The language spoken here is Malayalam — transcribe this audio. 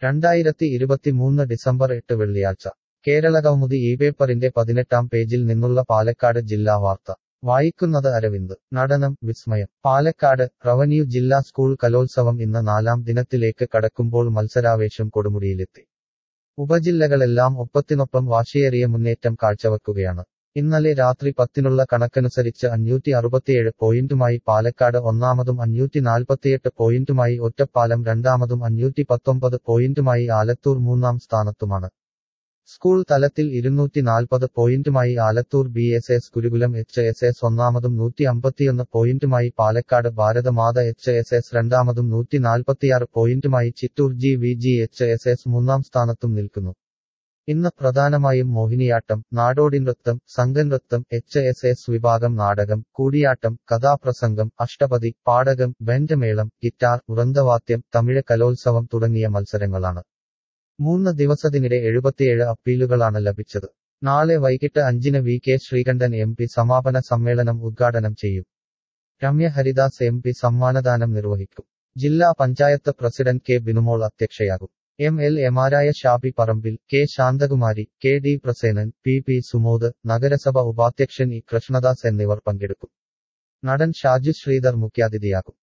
രണ്ടായിരത്തി ഇരുപത്തിമൂന്ന് ഡിസംബർ എട്ട് വെള്ളിയാഴ്ച കേരള കൗമുദി ഈ പേപ്പറിന്റെ പതിനെട്ടാം പേജിൽ നിന്നുള്ള പാലക്കാട് ജില്ലാ വാർത്ത വായിക്കുന്നത് അരവിന്ദ് നടനം വിസ്മയം പാലക്കാട് റവന്യൂ ജില്ലാ സ്കൂൾ കലോത്സവം ഇന്ന് നാലാം ദിനത്തിലേക്ക് കടക്കുമ്പോൾ മത്സരാവേശം കൊടുമുടിയിലെത്തി ഉപജില്ലകളെല്ലാം ഒപ്പത്തിനൊപ്പം വാശിയേറിയ മുന്നേറ്റം കാഴ്ചവെക്കുകയാണ് ഇന്നലെ രാത്രി പത്തിനുള്ള കണക്കനുസരിച്ച് അഞ്ഞൂറ്റി അറുപത്തിയേഴ് പോയിന്റുമായി പാലക്കാട് ഒന്നാമതും അഞ്ഞൂറ്റി നാൽപ്പത്തിയെട്ട് പോയിന്റുമായി ഒറ്റപ്പാലം രണ്ടാമതും അഞ്ഞൂറ്റി പത്തൊമ്പത് പോയിന്റുമായി ആലത്തൂർ മൂന്നാം സ്ഥാനത്തുമാണ് സ്കൂൾ തലത്തിൽ ഇരുന്നൂറ്റി നാൽപ്പത് പോയിന്റുമായി Alathur B S S Gurukulam H S S ഒന്നാമതും നൂറ്റി അമ്പത്തിയൊന്ന് പോയിന്റുമായി Palakkad Bharathamatha H S S രണ്ടാമതും നൂറ്റി നാൽപ്പത്തിയാറ് പോയിന്റുമായി Chittur G V G H S S മൂന്നാം സ്ഥാനത്തും നിൽക്കുന്നു ഇന്ന് പ്രധാനമായും മോഹിനിയാട്ടം നാടോടി നൃത്തം സംഘനൃത്തം എച്ച് എസ് എസ് വിഭാഗം നാടകം കൂടിയാട്ടം കഥാപ്രസംഗം അഷ്ടപതി പാടകം ബെൻഡമേളം ഗിറ്റാർ വൃന്ദവാദ്യം തമിഴ് കലോത്സവം തുടങ്ങിയ മത്സരങ്ങളാണ് മൂന്ന് ദിവസത്തിനിടെ എഴുപത്തിയേഴ് അപ്പീലുകളാണ് ലഭിച്ചത് നാളെ വൈകിട്ട് അഞ്ചിന് V K Sreekandan M P സമാപന സമ്മേളനം ഉദ്ഘാടനം ചെയ്യും രമ്യ ഹരിദാസ് എം പി സമ്മാനദാനം നിർവഹിക്കും ജില്ലാ പഞ്ചായത്ത് പ്രസിഡന്റ് കെ ബിനുമോൾ അധ്യക്ഷയാകും എം എൽ എമാരായ Shafi Parambil K Santhakumari K D Prasenan P P Sumod നഗരസഭ ഉപാധ്യക്ഷൻ ഇ കൃഷ്ണദാസ് എന്നിവർ പങ്കെടുക്കും നടൻ ഷാജു ശ്രീധർ മുഖ്യാതിഥിയാകും